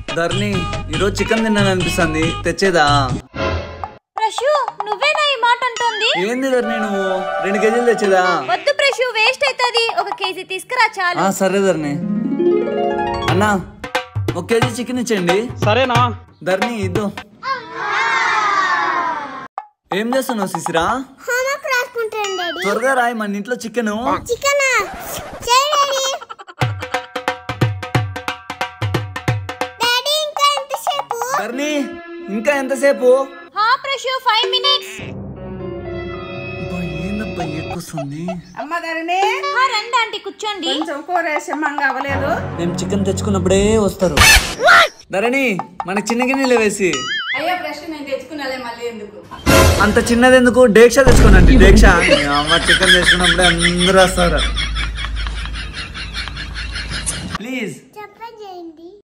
ధరణి ఈరోజు చికెన్ తిన్నాను అనిపిస్తుంది తెచ్చేదా ప్రశు నువ్వేనా ఈ మాట అంటోంది ఏంది ధరణి నువ్వు రెండు కేజీలు తెచ్చేదా వద్దు ప్రశు వేస్ట్ అవుతుంది ఒక కేజీ తీసుకురా చాలు ఆ, సరే ధరణి అన్నా ఒక కేజీ చికెన్ ఇచ్చేయండి సరేనా ధరణి ఇద్దు ఏం చేస్తున్నావు శిశిరా హోంవర్క్ రాసుకుంటాను డాడీ త్వరగా రాయి మన ఇంట్లో చికెన్ చికెన్ చేయి డాడీ డాడీ ఇంకా ఎంతసేపు ధరణి ఇంకా ఎంతసేపు హా ప్రశు ఫైవ్ మినిట్స్ అబ్బా, ఏందబ్బా ఎక్కువస్తుంది అమ్మ ధరణి హా రండి ఆంటీ కూర్చోండి కొంచెం కూర వేసమ్మంగా అవ్వలేదు మేము చికెన్ తెచ్చుకున్నప్పుడే వస్తారు ధరణి మనకి చిన్న గిన్నెలు వేసి అయ్యో ఫ్రెష్ నేను తెచ్చుకున్నాలే మళ్ళీ ఎందుకు అంత చిన్నది ఎందుకు డేక్ష తెచ్చుకోనండి డేక్ష అమ్మ చికెన్ తెచ్చుకున్నప్పుడే అందరూ వస్తారు